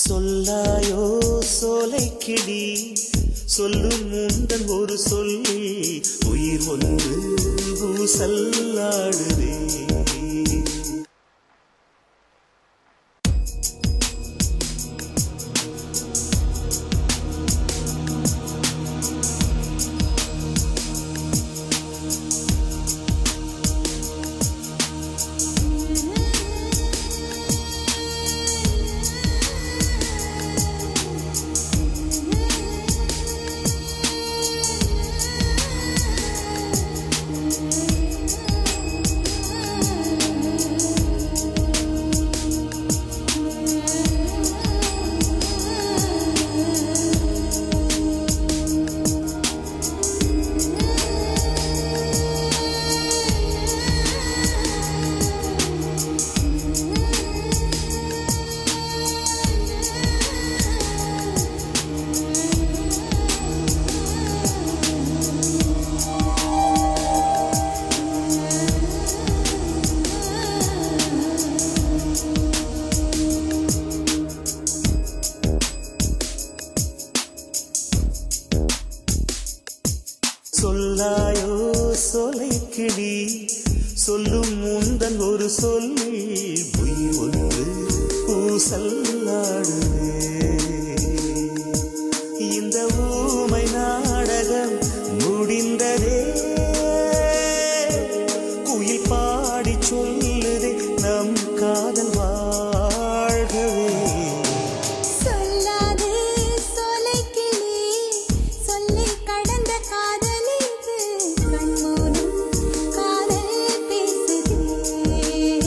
சொல்லாயோ சோலைக்கிளி சொல்லும் முந்தன் ஒரு சொல்லி உயிர் ஒன்று ஊசல்லாடுதே சொல்லாயோ சொலைக்கிளி சொல்லும் முந்தன் ஒரு சொல்லி உயிர் ஒன்று ஊசல்லாடுதே இந்த ஊமை நாடகம் முடிந்ததே குயில் பாடி சொல்லுதே நம் காதல் வாழ்கவே சொல்லாதே சொலைக்கிளி சொல்லி கடந்த காதலிது கண்மூடும் காதல் பேசுதே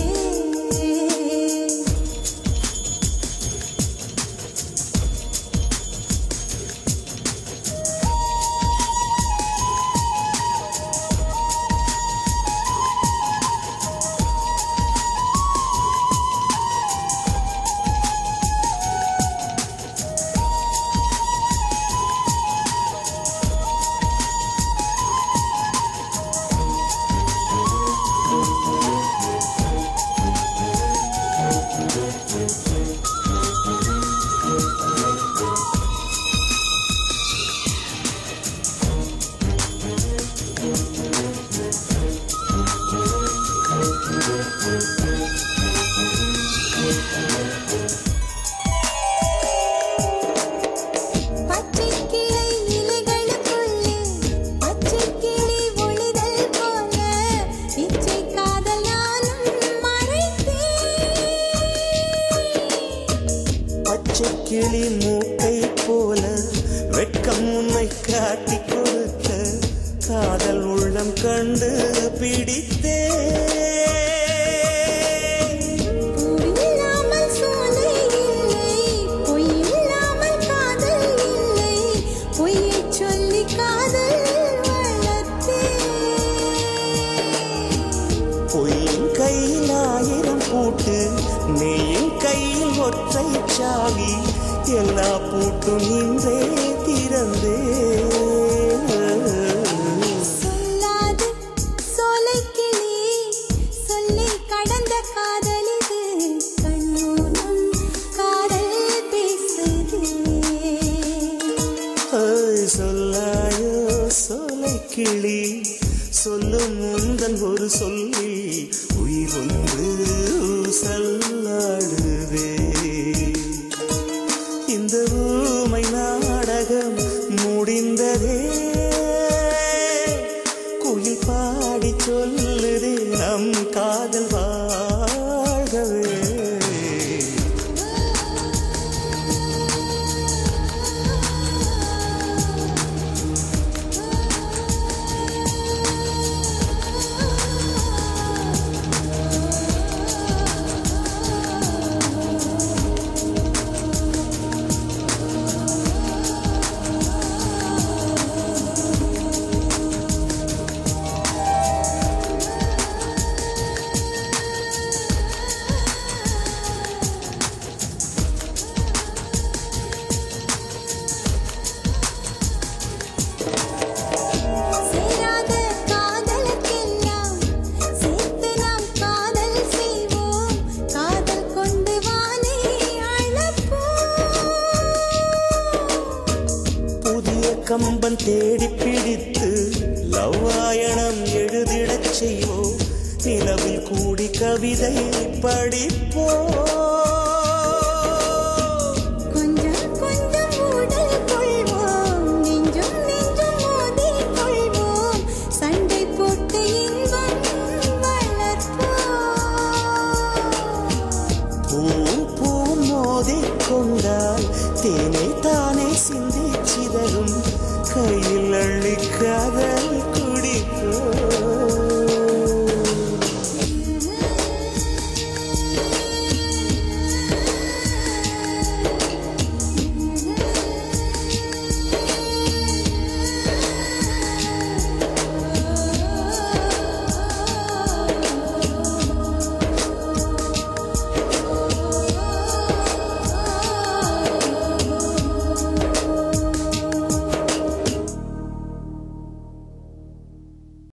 பச்சை கிளை இலைகளுக்குள்ளே பச்சை கிளி ஒளிதல் போல இச்சை காதல் நானும் மறைத்தேன் பச்சை கிளி மூக்கை போல வெட்கம் உன்னை காட்டி கொடுக்க காதல் உள்ளம் கண்டு பிடித்தே பூவில்லாமல் சோலை இல்லை பொய்யில்லாமல் காதல் இல்லை பொய்யைச் சொல்லி காதல் வளர்த்தேன் பொய்யின் கையில் ஆயிரம் பூட்டு மெய்யின் கையில் ஒற்றை சாவி எல்லா பூட்டும் இன்றே திறந்தே சொல்லாது சோலைக்கிளி சொல்லி கடந்த காதலிது கண்ணூரம் காதல் பேசுதே ஐ, சொல்லாயோ சோலை கிளி சொல்லும் முந்தன் ஒரு சொல்லி உயிர் ஒன்று சல்லாடுதே இந்த ஊமை நாடகம் முடிந்ததே குயில் பாடி சொல்லுதே நம் காதல் வாழ்கவே ஆ கம்பன் தேடி பிடித்து லவ்வாயணம் எழுதிடச் செய்வோம் நிலவில் கூடி கவிதை படிப்போம் கொஞ்சம் கொஞ்சம் உடல் கொள்வோம் நெஞ்சும் நெஞ்சும் மோதிக் கொள்வோம் சண்டை போட்டு இன்பம் வளர்ப்போம் பூவும் பூவும் மோதிக் கொண்டால் தேனை